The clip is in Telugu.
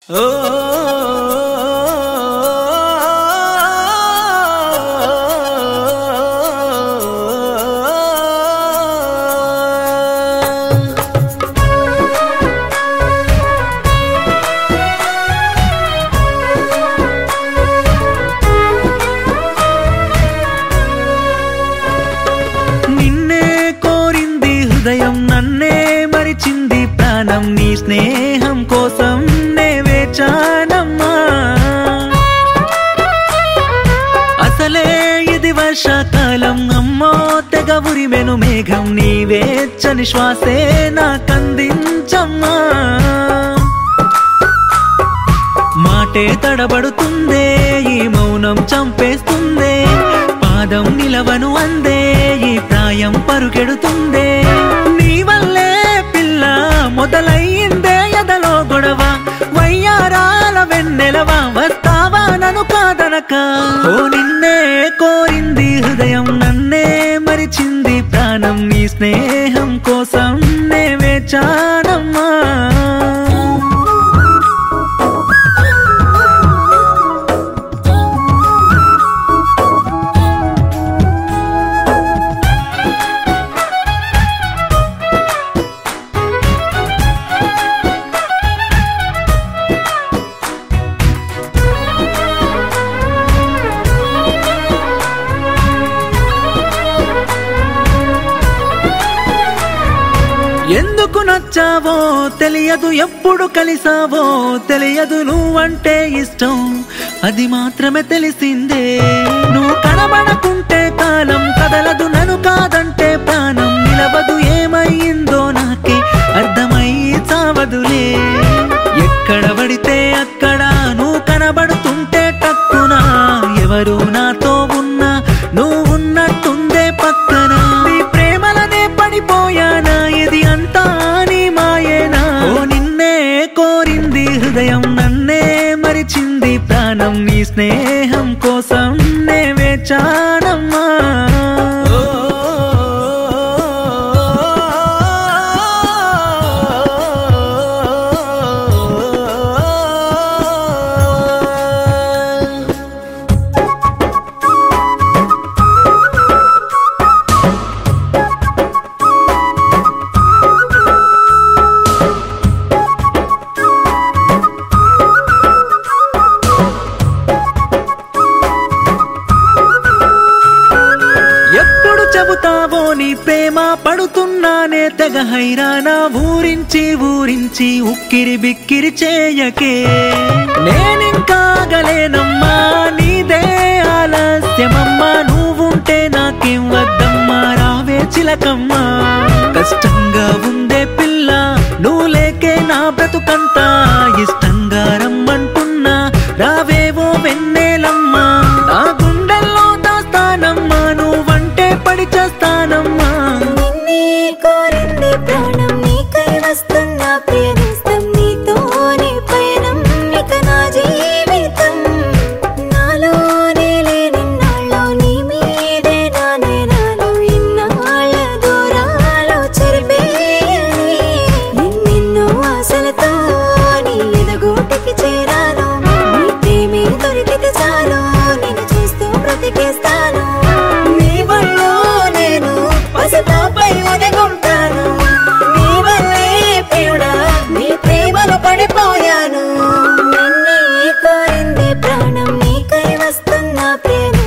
నిన్నే కోరింది హృదయం నన్నే మరిచింది ప్రాణం నీ స్నేహం కోసం నే వేచానమ్మా అసలే ఇది వర్షాకాలం అమ్మో తెగ ఉరిమెను మేఘం నీ వేచ్చని శ్వాసే నాకందించమ్మా మాటే తడబడుతుందే ఈ మౌనం చంపేస్తుందే పాదం నిలవను అందే ఈ ప్రాయం పరుగెడుతుందే నీ వల్లే పిల్ల మొదలయ్యిందే ఎదలో గొడవ వయ్యారాల వెన్నెలవా వస్తావా నన్ను కాదనక ఓ నిన్నే కోరింది హృదయం నన్నే మరిచింది ప్రాణం నీ స్నేహం కోసం నే వేచానమ్మా ఎందుకు నచ్చావో తెలియదు ఎప్పుడు కలిసావో తెలియదు నువ్వంటే ఇష్టం అది మాత్రమే తెలిసిందే నువ్వు కనబడకుంటే కాలం కదలదు నన్ను కాదంటే ప్రాణం నిలవదు ఏమయ్యిందో నాకే అర్థమై చావదులే ఎక్కడ పడితే అక్కడ నువ్వు కనబడుతుంటే టక్కున ఎవరు నాతో ఉన్నా నువ్వు ఉన్నట్టుందే పక్కన నీ ప్రేమలనే పడిపోయానా ఇది అంతా నీ మాయేనా ఓ నిన్నే కోరింది హృదయం నన్నే మరిచింది ప్రాణం నీ స్నేహం కోసం నే వేచానమ్మా ఎప్పుడు చెబుతావో నీ ప్రేమ పడుతున్నానే తెగ హైరానా ఊరించి ఊరించి ఉక్కిరి బిక్కిరి చేయకే నేనింకాగలేనమ్మా నీదే ఆలస్యమమ్మా నువ్వుంటే నాకేం వద్దమ్మా రావే చిలకమ్మా కష్టంగా ఉందే పిల్ల నువ్వు లేకే నా బ్రతుకంతా ఇష్టంగా రమ్మంటున్నా రావేవో వెన్నెలమ్మా నా గుండెల్లో దాస్తానమ్మా నువ్వంటే పడి చేస్తానమ్మా నిన్నే కోరింది ప్రాణం నీకై వస్తున్నా ప్రియనేస్తం నీతోనే పయనం ఇక నా జీవితం నాలోనే లేనిన్నాళ్ళు నీ మీదే నా నేనాలు ఇన్నాళ్ళ దూరాలు చెరిపేయని ఎన్నెన్నో ఆశలతో నీ ఎదగోటికి చేరాను నీ ప్రేమే దొరికితే చాలు నిన్ను చూస్తూ బ్రతికేస్తాను నీ వల్లో నేను పసిపాపై ఒదిగుంటాను నీ వల్లే ప్రియుడా నీ ప్రేమలో పడిపోయాను నిన్నే కోరింది ప్రాణం నీకై వస్తున్నా ప్రేమ